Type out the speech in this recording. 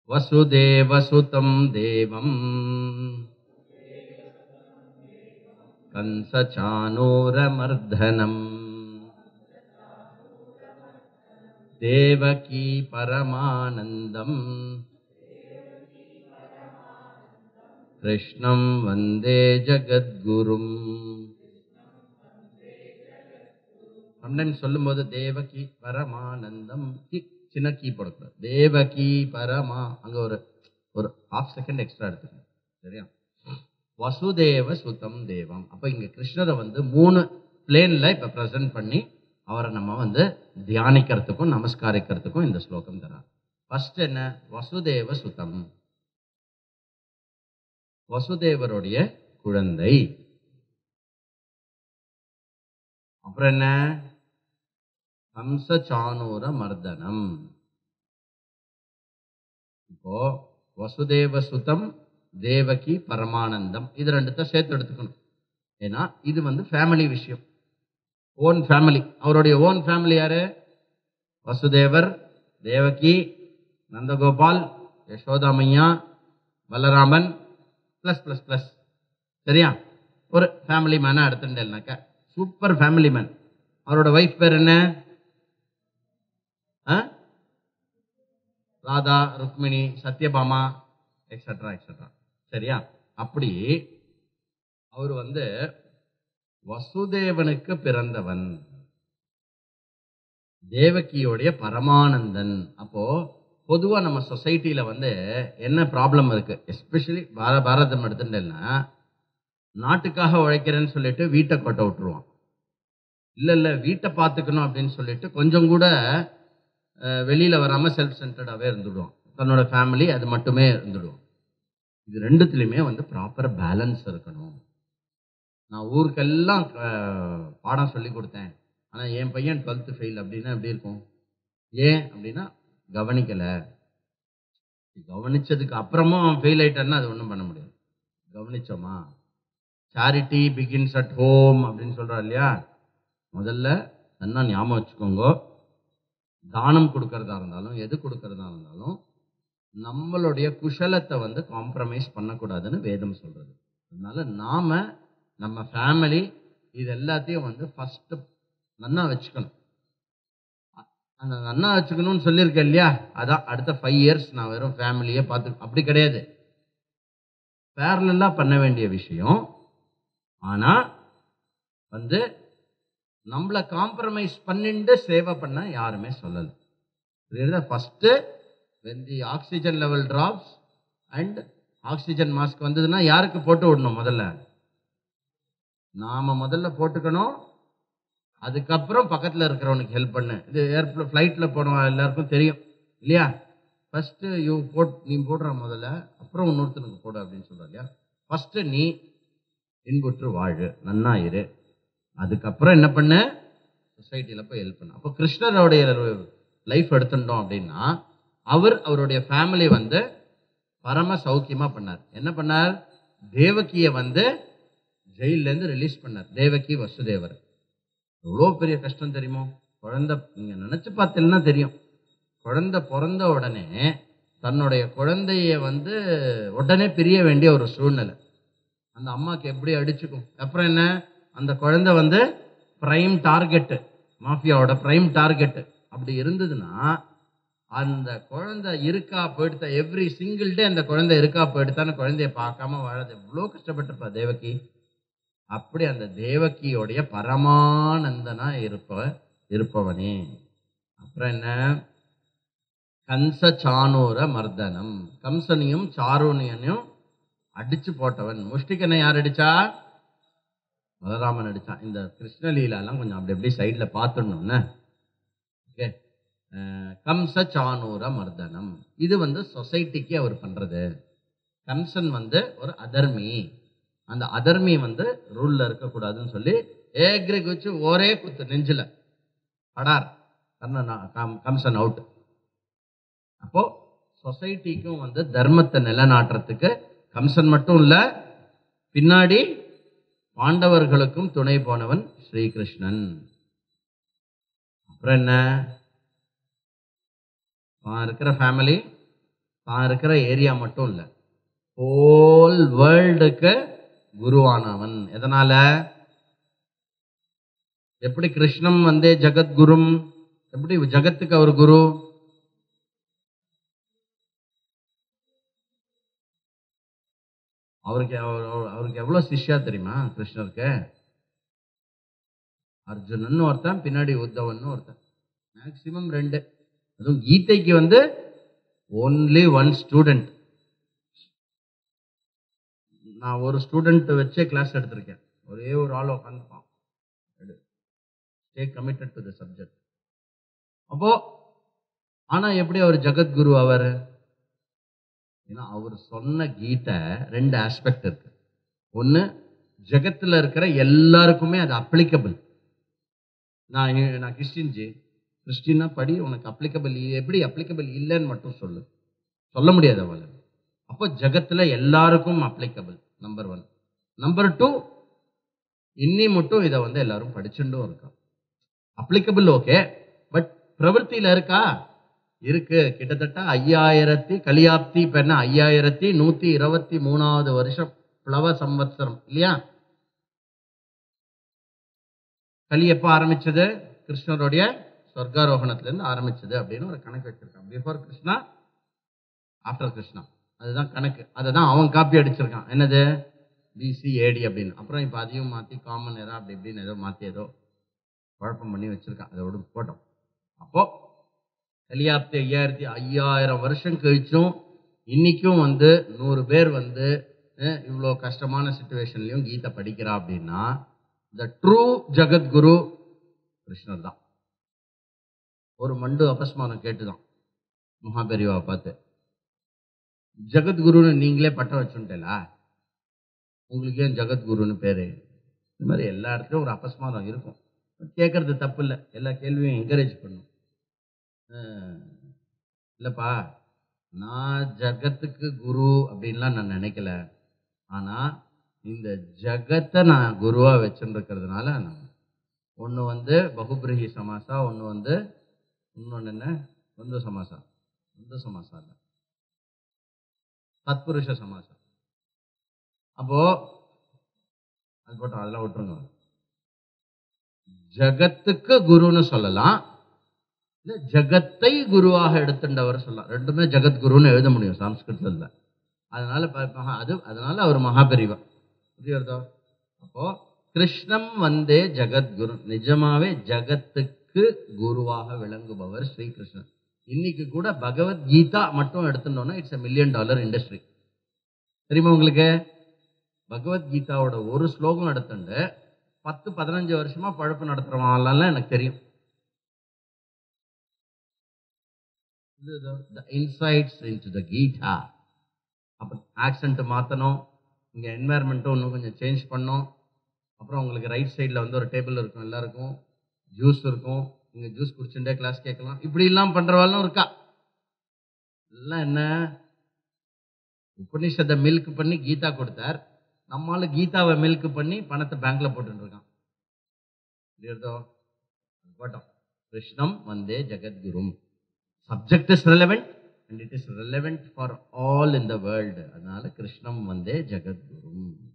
वसुदेवसुतं देवम् कंसचानूरमर्दनम् देवकी परमानन्दम् कृष्णं वन्दे ஜகத்குரும் சம்டைம்ஸ் சொல்லும்போது தேவகி பரமானந்தம் கி சின்ன கீ போடக்கூடாது தேவகி பரமா அங்க ஒரு ஒரு ஹாஃப் செகண்ட் எக்ஸ்ட்ரா எடுத்துக்கணும் சரியா வசுதேவ சுதம் தேவம் அப்ப இங்க கிருஷ்ணரை வந்து மூணு பிளேன்ல இப்ப பிரசன்ட் பண்ணி அவரை நம்ம வந்து தியானிக்கிறதுக்கும் நமஸ்காரிக்கிறதுக்கும் இந்த ஸ்லோகம் தரார் ஃபர்ஸ்ட் என்ன வசுதேவ சுதம் வசுதேவருடைய குழந்தை அப்புறம் என்ன கம்சச்சானூர மர்தனம் இப்போ வசுதேவ சுதம் தேவகி பரமானந்தம் இது ரெண்டுத்த சேர்த்து எடுத்துக்கணும் ஏன்னா இது வந்து ஃபேமிலி விஷயம் ஓன் ஃபேமிலி அவருடைய ஓன் ஃபேமிலி யாரு Vasudevar Devaki Nandagopal Yashodamaiya Balaraman plus plus plus சரியா ஒரு ஃபேமிலி மேனாக எடுத்துட்டேன்னாக்கா சூப்பர் ஃபேமிலி மேன் அவரோட ஒய்ஃப் பேர் என்ன ஆ? ராதா ருக்மிணி சத்யபாமா எக்ஸட்ரா எக்ஸட்ரா சரியா அப்படி அவர் வந்து வசுதேவனுக்கு பிறந்தவன் தேவகியோடைய பரமானந்தன் அப்போ பொதுவா நம்ம சொசைட்டில வந்து என்ன ப்ராப்ளம் இருக்கு எஸ்பெஷலி பார பாரதம் எடுத்துட்டேன்னா நாட்டுக்காக உழைக்கிறேன்னு சொல்லிட்டு வீட்டை கொட்ட விட்டுருவான் இல்ல இல்ல வீட்டை பார்த்துக்கணும் அப்படின்னு சொல்லிட்டு கொஞ்சம் கூட அஹ், வெளியில வராம செல்ஃப் சென்டர்டாவே இருந்துடுவோம் தன்னோட ஃபேமிலி அது மட்டுமே இருந்துடுவோம் இது ரெண்டுத்துலையுமே வந்து ப்ராப்பர் பேலன்ஸ் இருக்கணும் நான் ஊருக்கெல்லாம் அஹ், பாடம் சொல்லி கொடுத்தேன் ஆனால் என் பையன் டுவெல்த்து ஃபெயில் அப்படின்னா எப்படி இருக்கும் ஏன் அப்படின்னா கவனிக்கலை கவனிச்சதுக்கு அப்புறமும் அவன் ஃபெயில் ஆயிட்டான்னா அது ஒன்றும் பண்ண முடியாது கவனிச்சோமா சேரிட்டி பிகின்ஸ் அட் ஹோம் அப்படின்னு சொல்றா இல்லையா முதல்ல நல்லா ஞாபகம் வச்சுக்கோங்க தானம் கொடுக்கறதா இருந்தாலும் எது கொடுக்கறதா இருந்தாலும் நம்மளுடைய குஷலத்தை வந்து காம்ப்ரமைஸ் பண்ணக்கூடாதுன்னு வேதம் சொல்றது அதனால நாம நம்ம ஃபேமிலி இது எல்லாத்தையும் வந்து ஃபர்ஸ்ட் நன்னா வச்சுக்கணும் அ- அந்த நன்னா வச்சுக்கணும்னு சொல்லியிருக்கேன் இல்லையா அதான் அடுத்த ஃபைவ் இயர்ஸ் நான் வெறும் ஃபேமிலியே பார்த்து அப்படி கிடையாது பேரலாக பண்ண வேண்டிய விஷயம் ஆனா வந்து நம்மளை காம்ப்ரமைஸ் பண்ணிட்டு சேவை பண்ண யாருமே சொல்லலை புரியுதா first when the oxygen level drops and oxygen mask வந்ததுன்னா யாருக்கு போட்டு விடணும் முதல்ல நாம முதல்ல போட்டுக்கணும் அதுக்கப்புறம் பக்கத்துல இருக்கிறவனுக்கு ஹெல்ப் பண்ணு இது ஏர்ப்ள ஃப்ளைட்டில் போனவங்க எல்லாருக்கும் தெரியும் இல்லையா ஃபர்ஸ்ட் யூ போட் நீ போடுற முதல்ல அப்புறம் இன்னொருத்தனுக்கு போடு அப்படின்னு சொல்ற இல்லையா ஃபர்ஸ்ட் நீ இன்புற்று வாழு நன்னா இரு அதுக்கப்புறம் என்ன பண்ணு சொசைட்டியில் போய் ஹெல்ப் பண்ணு அப்போ கிருஷ்ணருடைய லைஃப் எடுத்துட்டோம் அப்படின்னா அவர் அவருடைய ஃபேமிலி வந்து பரம சௌக்கியமா பண்ணார் என்ன பண்ணார் தேவகியை வந்து ஜெயிலேருந்து ரிலீஸ் பண்ணார் தேவகி வசுதேவர் எவ்வளோ பெரிய கஷ்டம் தெரியுமோ குழந்தை நீங்க நினைச்சு பார்த்தீங்கன்னா தெரியும் குழந்தை பிறந்த உடனே தன்னுடைய குழந்தைய வந்து உடனே பிரிய வேண்டிய ஒரு சூழ்நிலை அந்த அம்மாக்கு எப்படி அடிச்சுக்கும் அப்புறம் என்ன அந்த குழந்தை வந்து பிரைம் டார்கெட்டு மாஃபியாவோட பிரைம் டார்கெட்டு அப்படி இருந்ததுன்னா அந்த குழந்தை இருக்கா போயிடுத்தா எவ்ரி சிங்கிள் டே அந்த குழந்தை இருக்கா போயிடுத்தான்னு குழந்தைய பார்க்காம வாழது எவ்வளோ கஷ்டப்பட்டிருப்பா தேவகி அப்படி அந்த தேவகியோடைய பரமானந்தனா இருப்ப இருப்பவனே அப்புறம் என்ன கம்ச சானூர மர்தனம் கம்சனையும் சாருணியனையும் அடிச்சு போட்டவன் முஷ்டிகனை யார் அடிச்சா பலராமன் அடிச்சான் இந்த கிருஷ்ணலீலாலாம் கொஞ்சம் அப்படி அப்படி சைட்ல பார்த்துடணும்னு ஓகே கம்ச சானூர மர்தனம் இது வந்து சொசைட்டிக்கு அவர் பண்றது கம்சன் வந்து ஒரு அதர்மி அந்த அதர்மி வந்து ரூல்ல இருக்கக்கூடாதுன்னு சொல்லி ஏக்ரி குச்சி ஒரே குத்து நெஞ்சில படார் கர்ணன் கம்- கம்சன் அவுட் அப்போ சொசைட்டிக்கும் வந்து தர்மத்தை நிலைநாட்டுறதுக்கு கம்சன் மட்டும் இல்ல பின்னாடி பாண்டவர்களுக்கும் துணை போனவன் ஸ்ரீகிருஷ்ணன் அப்புறம் என்ன அவன் இருக்கிற ஃபேமிலி தான் இருக்கிற ஏரியா மட்டும் இல்லை ஹோல் வேர்ல்டுக்கு குருவானவன் எதனால எப்படி கிருஷ்ணம் வந்தே ஜகத்குரும் எப்படி ஜகத்துக்கு அவர் குரு அவருக்கு அவர்- அவர்- அவருக்கு எவ்வளவு சிஷ்யா தெரியுமா கிருஷ்ணருக்கு அர்ஜுனன் ஒருத்தன் பின்னாடி உத்தவன் ஒருத்தன் மேக்சிமம் ரெண்டு அதுவும் கீதைக்கு வந்து ஒன்லி ஒன் ஸ்டூடெண்ட் நான் ஒரு ஸ்டூடெண்ட் வச்சே கிளாஸ் எடுத்திருக்கேன் ஒரே ஒரு ஆள் உட்காந்துப்பான் stay committed to the subject அப்போ ஆனா எப்படி அவர் ஜெகத்குரு அவர் ஏன்னா அவர் சொன்ன கீதை ரெண்டு ஆஸ்பெக்ட் இருக்கு ஒன்று ஜெகத்தில் இருக்கிற எல்லாருக்குமே அது அப்ளிகபிள் நான் இ- நான் கிறிஸ்டின் ஜி கிறிஸ்டின்னா படி உனக்கு அப்ளிகபிள் எப்படி அப்ளிகபிள் இல்லைன்னு மட்டும் சொல்லு சொல்ல முடியாது அவளை அப்போ ஜெகத்தில் எல்லாருக்கும் applicable number one number two இன்னி மட்டும் இதை வந்து எல்லாரும் படிச்சுட்டும் இருக்கா அப்ளிகபிள் ஓகே பட் பிரவൃத்தியில இருக்கா இருக்கு கிட்டத்தட்ட ஐயாயிரத்தி கலியாப்தி இப்ப என்ன ஐயாயிரத்தி நூத்தி இருபத்தி மூணாவது வருஷம் பிளவ சம்வத்சரம் இல்லையா கலி எப்ப ஆரம்பிச்சது கிருஷ்ணருடைய சொர்க்காரோகணத்துல இருந்து ஆரம்பிச்சது அப்படின்னு ஒரு கணக்கு வச்சிருக்கான் பிஃபோர் கிருஷ்ணா ஆஃப்டர் கிருஷ்ணா அதுதான் கணக்கு அதை தான் அவன் காப்பி அடிச்சிருக்கான் என்னது பிசி ஏடி அப்படின்னு அப்புறம் இப்போ அதையும் மாற்றி காமன் எரா அப்படி இப்படின்னு ஏதோ மாற்றி ஏதோ குழப்பம் பண்ணி வச்சிருக்கான் அதை விட போட்டோம் அப்போ கலியாப்தி ஐயாயிரத்தி ஐயாயிரம் வருஷம் கழிச்சும் இன்னைக்கும் வந்து நூறு பேர் வந்து அஹ், இவ்வளோ கஷ்டமான சுச்சுவேஷன்லையும் கீதை படிக்கிறா அப்படின்னா த ட்ரூ ஜெகத்குரு கிருஷ்ணர் தான் ஒரு மண்டு அபஸ்மானம் கேட்டுதான் மகாபெரிவாவை பார்த்து ஜெகத்குருன்னு நீங்களே பட்டம் வச்சுட்டேலா உங்களுக்கு ஏன் ஜெகத்குருன்னு பேரு இந்த மாதிரி எல்லா இடத்துலையும் ஒரு அபஸ்மாரம் இருக்கும் கேட்கறது தப்பு இல்லை எல்லா கேள்வியும் என்கரேஜ் பண்ணும் அஹ், இல்லைப்பா நான் ஜகத்துக்கு குரு அப்படின்லாம் நான் நினைக்கல ஆனால் இந்த ஜகத்தை நான் குருவாக வச்சுருக்கிறதுனால நான் ஒன்று வந்து பகுபிரகி சமாசா ஒன்று வந்து இன்னொன்று என்ன சொந்த சமாசா சொந்த சமாசா இல்லை தத்புருஷ சமாசா அப்போ அது போட்டோம் அதெல்லாம் விட்டுருங்க ஜகத்துக்கு குருன்னு சொல்லலாம் இல்ல ஜகத்தை குருவாக எடுத்துட்டவர் சொல்லலாம் ரெண்டுமே ஜகத்குருன்னு எழுத முடியும் சம்ஸ்கிருதத்தில் அதனால ப- மகா- அது அதனால அவர் மகாபெரிவா புரியுறதோ அப்போ கிருஷ்ணம் வந்தே ஜகத்குரு நிஜமாவே ஜகத்துக்கு குருவாக விளங்குபவர் ஸ்ரீகிருஷ்ணன் இன்னைக்கு கூட பகவத்கீதா மட்டும் எடுத்துட்டோம்னா it's a million dollar industry தெரியுமா உங்களுக்கு பகவத்கீதாவோட ஒரு ஸ்லோகம் எடுத்துட்டு பத்து பதினஞ்சு வருஷமா பழப்பு நடத்துறவங்கலாம் எனக்கு தெரியும் the insights into the Gita அப்போ ஆக்சென்ட் மாற்றணும் இங்கே என்வாயர்மெண்ட்டும் இன்னும் கொஞ்சம் சேஞ்ச் பண்ணோம் அப்புறம் உங்களுக்கு ரைட் சைடில் வந்து ஒரு டேபிள் இருக்கும் எல்லாருக்கும் ஜூஸ் இருக்கும் நீங்கள் ஜூஸ் குடிச்சுட்டே கிளாஸ் கேட்கலாம் இப்படிலாம் பண்ணுறவாளும் இருக்கா எல்லாம் என்ன உபனிஷத்தை மில்க் பண்ணி கீதா கொடுத்தார் நம்மால கீதாவை மில்க் பண்ணி பணத்தை பேங்க்ல போட்டுட்டு இருக்கான் புரியுறதோ போட்டோம் கிருஷ்ணம் வந்தே ஜெகத்குரும் subject is relevant and it is relevant for all in the world அதனால கிருஷ்ணம் வந்தே ஜெகத்குரும்